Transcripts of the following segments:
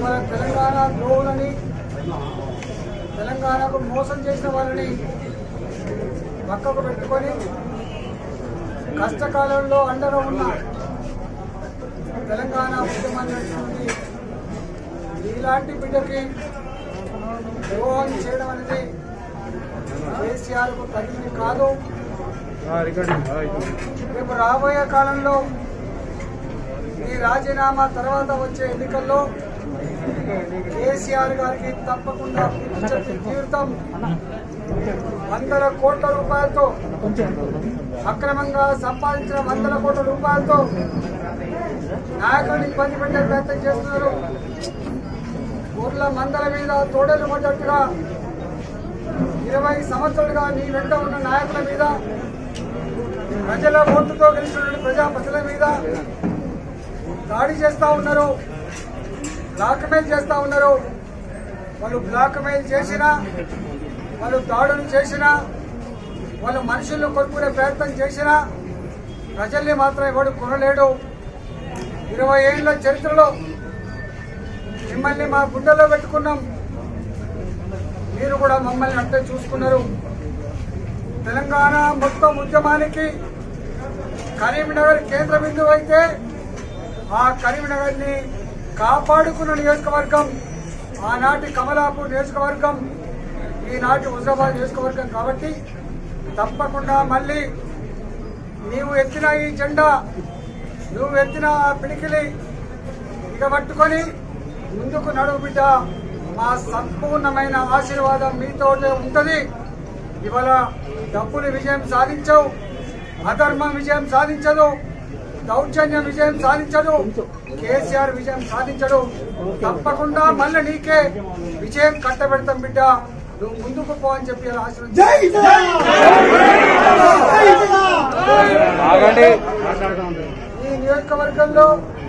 ఇవాళ తెలంగాణ ద్రోహులని తెలంగాణకు మోసం చేసిన వాళ్ళని పక్కకు పెట్టుకొని కష్టకాలంలో అండగా ఉన్న తెలంగాణ ఉద్యమాన్ని నడిపినటువంటి ఇలాంటి బిడ్డకి ద్రోహం చేయడం అనేది కేసీఆర్కు తగింది కాదు రేపు రాబోయే కాలంలో ఈ రాజీనామా తర్వాత వచ్చే ఎన్నికల్లో కేసీఆర్ గారికి తప్పకుండా బుద్ధి చెప్పి తీర్థం వందల కోట్ల రూపాయలతో అక్రమంగా సంపాదించిన వందల కోట్ల రూపాయలతో నాయకుడిని ఇబ్బంది పెట్టే ప్రయత్నం చేస్తున్నారు ఊర్ల మందల మీద తోడేలు పడ్డట్టుగా ఇరవై సంవత్సరాలుగా నీ వెంట ఉన్న నాయకుల మీద ప్రజల ఓటుతో గెలిచినటువంటి ప్రజా ప్రజల మీద దాడి చేస్తా ఉన్నారు బ్లాక్ మెయిల్ చేస్తా ఉన్నారు వాళ్ళు బ్లాక్ మెయిల్ చేసినా వాళ్ళు దాడులు చేసినా వాళ్ళు మనుషులను కొనుక్కునే ప్రయత్నం చేసినా ప్రజల్ని మాత్రం ఎవడు కొనలేడు ఇరవై ఏళ్ల చరిత్రలో మిమ్మల్ని మా గుండెల్లో పెట్టుకున్నాం మీరు కూడా మమ్మల్ని అంటే చూసుకున్నారు తెలంగాణ మొత్తం ఉద్యమానికి కరీంనగర్ కేంద్ర బిందువు అయితే ఆ కరీంనగర్ ని కాపాడుకున్న నియోజకవర్గం ఆనాటి కమలాపూర్ నియోజకవర్గం ఈనాటి హుజరాబాద్ నియోజకవర్గం కాబట్టి తప్పకుండా మళ్ళీ నీవు ఎత్తిన ఈ జెండా నువ్వు ఎత్తిన ఆ పిడికిలి ఇక పట్టుకొని ముందుకు నడువు బిడ్డ మా సంపూర్ణమైన ఆశీర్వాదం మీతోటే ఉంటది ఇవాళ డబ్బులు విజయం సాధించవు అధర్మం విజయం సాధించదు దౌర్జన్యం విజయం సాధించదు కేసీఆర్ విజయం సాధించడు తప్పకుండా మళ్ళీ నీకే విజయం కట్టబెడతాం బిడ్డ నువ్వు ముందుకు పో అని చెప్పి ఇలా ఆశీర్వదించారు ఈ నియోజకవర్గంలో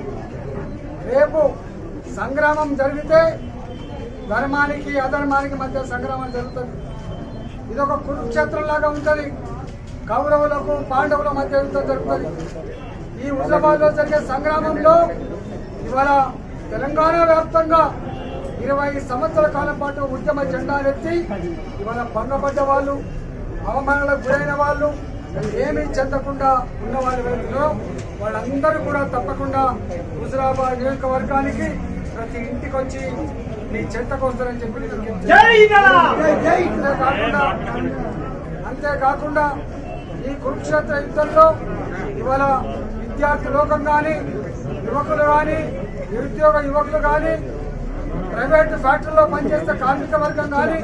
రేపు సంగ్రామం జరిగితే ధర్మానికి అధర్మానికి మధ్య సంగ్రామం జరుగుతుంది ఇది ఒక కురుక్షేత్రం లాగా ఉంటుంది కౌరవులకు పాండవుల మధ్య యుద్ధం జరుగుతుంది ఈ హుజరాబాద్ లో జరిగే సంగ్రామంలో ఇవాళ తెలంగాణ వ్యాప్తంగా ఇరవై సంవత్సరాల కాలం పాటు ఉద్యమ జెండాలెత్తి ఇవాళ భంగపడ్డ వాళ్ళు అవమానాలకు గురైన వాళ్ళు ఏమీ చెందకుండా ఉన్న వాళ్ళు ఎవరున్నారో వాళ్ళందరూ కూడా తప్పకుండా హుజరాబాద్ నియోజకవర్గానికి ప్రతి ఇంటికి వచ్చి మీ చెంతకు వస్తారని చెప్పి నేను విజ్ఞప్తి అంతేకాకుండా అంతేకాకుండా ఈ కురుక్షేత్ర యుద్ధంలో ఇవాళ విద్యార్థి లోకం కానీ యువకులు కానీ నిరుద్యోగ యువకులు కానీ ప్రైవేట్ ఫ్యాక్టరీలో పనిచేసే కార్మిక వర్గం కానీ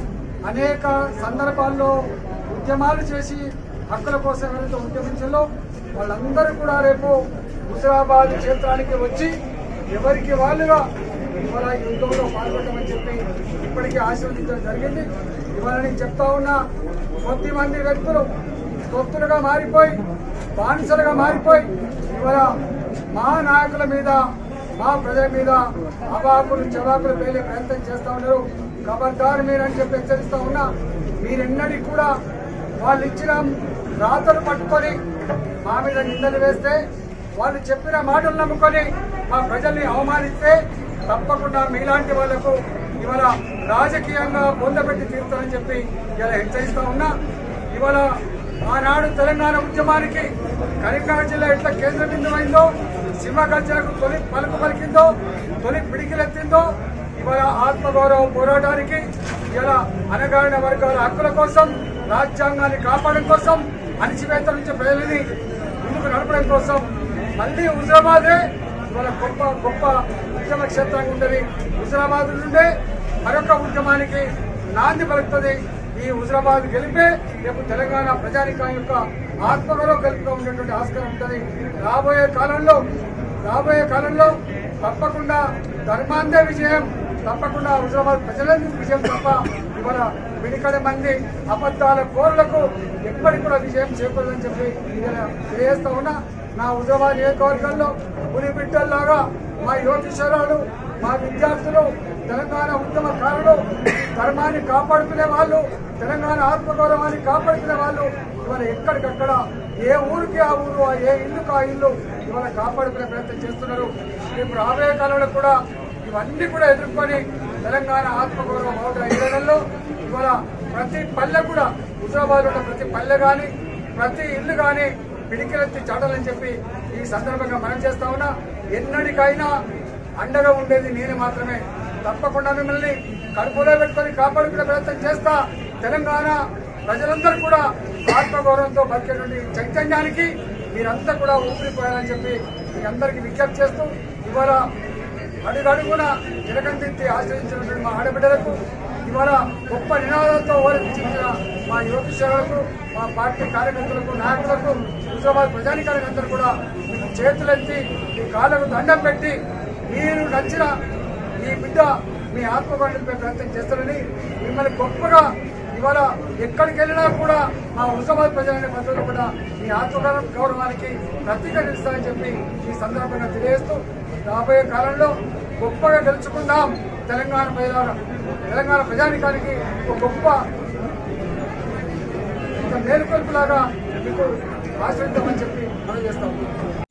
అనేక సందర్భాల్లో ఉద్యమాలు చేసి హక్కుల కోసం ఎవరైతే ఉద్యమించాలో వాళ్ళందరూ కూడా రేపు హుజరాబాద్ క్షేత్రానికి వచ్చి ఎవరికి వాళ్ళుగా ఇవాళ ఈ యుద్ధంలో పాల్గొనమని చెప్పి ఇప్పటికీ ఆశీర్వదించడం జరిగింది ఇవాళ నేను చెప్తా ఉన్నా కొద్ది మంది వ్యక్తులు తొత్తులుగా మారిపోయి బానిసలుగా మారిపోయి ఇవాళ మా నాయకుల మీద మా ప్రజల మీద అవాకులు చవాకులు పేలే ప్రయత్నం చేస్తా ఉన్నారు ఖబర్దారు మీరని చెప్పి హెచ్చరిస్తా ఉన్నా మీరెన్నడికి కూడా వాళ్ళు ఇచ్చిన రాతలు పట్టుకొని మా మీద నిందలు వేస్తే వాళ్ళు చెప్పిన మాటలు నమ్ముకొని మా ప్రజల్ని అవమానిస్తే తప్పకుండా మీలాంటి వాళ్లకు ఇవాళ రాజకీయంగా పొందబెట్టి తీరుతారని చెప్పి ఇలా హెచ్చరిస్తా ఉన్నా ఇవాళ ఆనాడు తెలంగాణ ఉద్యమానికి కరీంనగర్ జిల్లా ఎట్లా కేంద్ర బిందువైందో సింహగర్జనకు తొలి పలుకు పలికిందో తొలి పిడికిలెత్తిందో ఇవాళ ఆత్మగౌరవ పోరాటానికి ఇలా అనగారిన వర్గాల హక్కుల కోసం రాజ్యాంగాన్ని కాపాడడం కోసం అణిచివేత నుంచి ప్రజలని ముందుకు నడపడం కోసం మళ్ళీ హుజరాబాదే ఇవాళ గొప్ప గొప్ప ఉద్యమ క్షేత్రంగా ఉండేది హుజరాబాద్ నుండే మరొక ఉద్యమానికి నాంది పలుకుతుంది ఈ హుజరాబాద్ గెలిపే రేపు తెలంగాణ ప్రజానికం యొక్క ఆత్మగౌరవ గెలుపుగా ఉండేటువంటి ఆస్కారం ఉంటుంది రాబోయే కాలంలో రాబోయే కాలంలో తప్పకుండా ధర్మాందే విజయం తప్పకుండా హుజరాబాద్ ప్రజలందరి విజయం తప్ప ఇవాళ విడికడ మంది అబద్ధాల కోరులకు ఎప్పటికి కూడా విజయం చేకూరదని చెప్పి ఇలా తెలియజేస్తా ఉన్నా నా హుజరాబాద్ నియోజకవర్గంలో పులి బిడ్డల్లాగా మా యువకిషోరాలు మా విద్యార్థులు తెలంగాణ ఉద్యమకారులు ధర్మాన్ని కాపాడుకునే వాళ్ళు తెలంగాణ ఆత్మగౌరవాన్ని కాపాడుకునే వాళ్ళు ఇవాళ ఎక్కడికక్కడ ఏ ఊరికి ఆ ఊరు ఆ ఏ ఇల్లుకు ఆ ఇల్లు ఇవాళ కాపాడుకునే ప్రయత్నం చేస్తున్నారు రేపు రాబోయే కాలంలో కూడా ఇవన్నీ కూడా ఎదుర్కొని తెలంగాణ ఆత్మగౌరవ బావుట ఏళ్లలో ఇవాళ ప్రతి పల్లె కూడా హుజరాబాద్ ఉన్న ప్రతి పల్లె కానీ ప్రతి ఇల్లు కానీ పిడికిలెత్తి చాటాలని చెప్పి ఈ సందర్భంగా మనం చేస్తా ఉన్నా ఎన్నటికైనా అండగా ఉండేది నేను మాత్రమే తప్పకుండా మిమ్మల్ని కడుపులో పెట్టుకొని కాపాడుకునే ప్రయత్నం చేస్తా తెలంగాణ ప్రజలందరూ కూడా ఆత్మగౌరవంతో బతికేటువంటి చైతన్యానికి మీరంతా కూడా ఊపిరిపోయాలని చెప్పి మీ అందరికీ విజ్ఞప్తి చేస్తూ ఇవాళ అడుగడుగున జనకందించి ఆశ్రయించినటువంటి మా ఆడబిడ్డలకు ఇవాళ గొప్ప నినాదాలతో ఓరించిన మా యువత సేవలకు మా పార్టీ కార్యకర్తలకు నాయకులకు హుజరాబాద్ ప్రజానికానికి అందరూ కూడా మీకు చేతులెత్తి మీ కాళ్ళకు దండం పెట్టి మీరు నచ్చిన ఈ బిడ్డ మీ ఆత్మగౌరవంపై ప్రయత్నం చేస్తారని మిమ్మల్ని గొప్పగా ఇవాళ ఎక్కడికి వెళ్ళినా కూడా మా హుజరాబాద్ ప్రజలనే ప్రజలు కూడా మీ ఆత్మగౌరవ గౌరవానికి ప్రతీక నిలుస్తారని చెప్పి ఈ సందర్భంగా తెలియజేస్తూ రాబోయే కాలంలో గొప్పగా గెలుచుకుందాం తెలంగాణ ప్రజల తెలంగాణ ప్రజానికానికి ఒక గొప్ప ఒక మేలుకొల్పులాగా మీకు ఆశ్రయిద్దామని చెప్పి మనం చేస్తాం